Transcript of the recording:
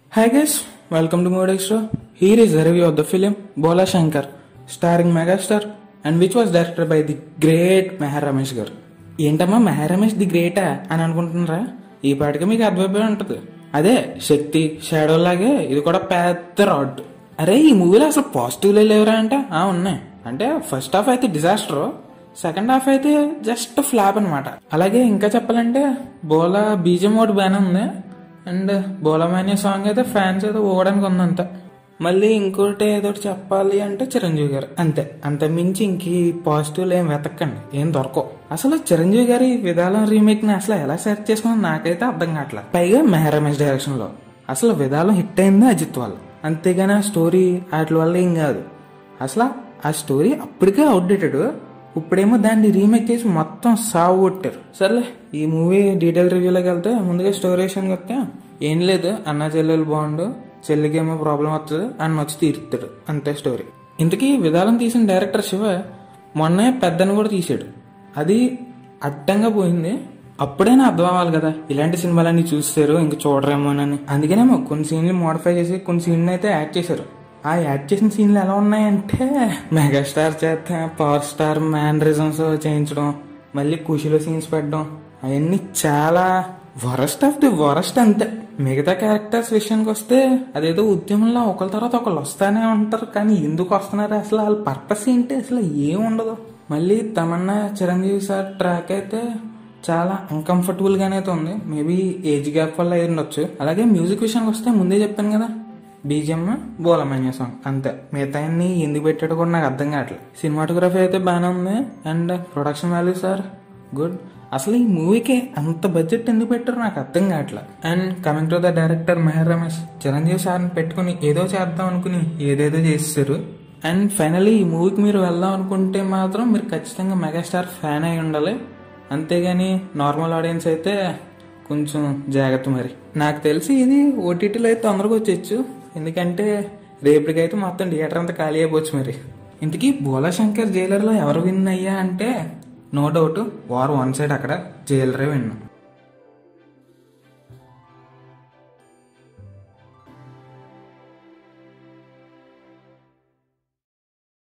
Hi guys, welcome to Mode Extra. Here is a review of the film Bola Shankar, starring Megastar and which was directed by the great Meher Ramesh గారు ఏంటమ్మా Meher Ramesh the గ్రేటా అని అనుకుంటున్నారా ఈ పాటికి మీకు అర్థమైపోయి ఉంటుంది అదే శక్తి షాడో లాగే ఇది కూడా పెద్ద రాడ్ అరే ఈ మూవీలో అసలు పాజిటివ్లే లేవురా అంటే ఆ ఉన్నాయి అంటే ఫస్ట్ హాఫ్ అయితే డిజాస్టర్ సెకండ్ హాఫ్ అయితే జస్ట్ ఫ్లాప్ అనమాట అలాగే ఇంకా చెప్పాలంటే బోలా బీజం ఒకటి బాగానే ఉంది అండ్ బోలమాన్య సాంగ్ అయితే ఫ్యాన్స్ అయితే ఊగడానికి ఉందంత మళ్ళీ ఇంకోటి ఏదో ఒకటి చెప్పాలి అంటే చిరంజీవి గారు అంతే అంత మించి ఇంక పాజిటివ్లు ఏం వెతకండి ఏం దొరకవు అసలు చిరంజీవి గారి విధానం రీమేక్ ని అసలు ఎలా సెర్చ్ చేసుకున్నా నాకైతే అర్థం కావట్లేదు పైగా మెహర్ రమేష్ డైరెక్షన్ లో అసలు విధానం హిట్ అయింది అజిత్ వాళ్ళు అంతేగాని ఆ స్టోరీ వాటి వల్ల ఏం కాదు అసలు ఆ స్టోరీ అప్పటికే అవుట్డేటెడ్ ఇప్పుడేమో దాన్ని రీమేక్ చేసి మొత్తం సాగు కొట్టారు సర్లే ఈ మూవీ డీటెయిల్ రివ్యూలోకి వెళ్తే ముందుగా స్టోరీ విషయానికి వస్తే ఏం లేదు అన్న చెల్లెలు బాగుండు చెల్లికి ఏమో ప్రాబ్లం వస్తుంది అన్న వచ్చి తీరుతాడు అంతే స్టోరీ ఇంతకీ విధానం తీసిన డైరెక్టర్ శివ మొన్నే పెద్దని కూడా తీసాడు అది అడ్డంగా పోయింది అప్పుడైనా అర్థం అవ్వాలి కదా ఇలాంటి సినిమాలన్నీ చూస్తారు ఇంక చూడరేమోనని అందుకనేమో కొన్ని సీన్లు మోడిఫై చేసి కొన్ని సీన్లు అయితే యాడ్ చేశారు ఆ యాడ్ చేసిన సీన్లు ఎలా ఉన్నాయంటే మెగాస్టార్ చేత పవర్ స్టార్ మ్యానరిజమ్స్ చేయించడం మళ్ళీ ఖుషిలో సీన్స్ పెట్టడం అవన్నీ చాలా వరస్ట్ ఆఫ్ ది వరస్ట్ అంతే మిగతా క్యారెక్టర్స్ విషయానికి వస్తే అదేదో ఉద్యమంలో ఒకరి తర్వాత ఒకళ్ళు వస్తానే ఉంటారు కానీ ఎందుకు వస్తున్నారు అసలు వాళ్ళ పర్పస్ ఏంటి అసలు ఏం ఉండదు మళ్ళీ తమన్నా చిరంజీవి సార్ ట్రాక్ అయితే చాలా అన్కంఫర్టబుల్ గానే అయితే ఉంది మేబీ ఏజ్ గ్యాప్ వల్ల అయి ఉండొచ్చు అలాగే మ్యూజిక్ విషయానికి వస్తే ముందే చెప్పాను కదా బీజిఎం బోలమాన్య సాంగ్ అంతే మిగతా అన్ని ఎందుకు పెట్టాడో కూడా నాకు అర్థం కావట్లేదు సినిమాటోగ్రఫీ అయితే బాగానే ఉంది and production value sir good అసలు ఈ మూవీకి అంత బడ్జెట్ ఎందుకు పెట్టారో నాకు అర్థం కావట్లేదు and coming to the director Meher Ramesh Chiranjeevi సార్ని పెట్టుకుని ఏదో చేద్దాం అనుకుని ఏదేదో చేస్తారు అండ్ ఫైనలీ ఈ మూవీకి మీరు వెళ్దాం అనుకుంటే మాత్రం మీరు ఖచ్చితంగా మెగాస్టార్ ఫ్యాన్ అయి ఉండాలి అంతేగాని నార్మల్ ఆడియన్స్ అయితే కొంచెం జాగ్రత్త మరి నాకు తెలిసి ఇది ఓటీటీలో అయితే తొందరగా వచ్చేచ్చు ఎందుకంటే రేపటికైతే మొత్తం థియేటర్ అంతా ఖాళీ అయిపోవచ్చు మరి ఇంతకీ బోలా శంకర్ జైలర్లో ఎవరు విన్ అయ్యా అంటే no doubt war one side అక్కడ జైలరే విన్నాం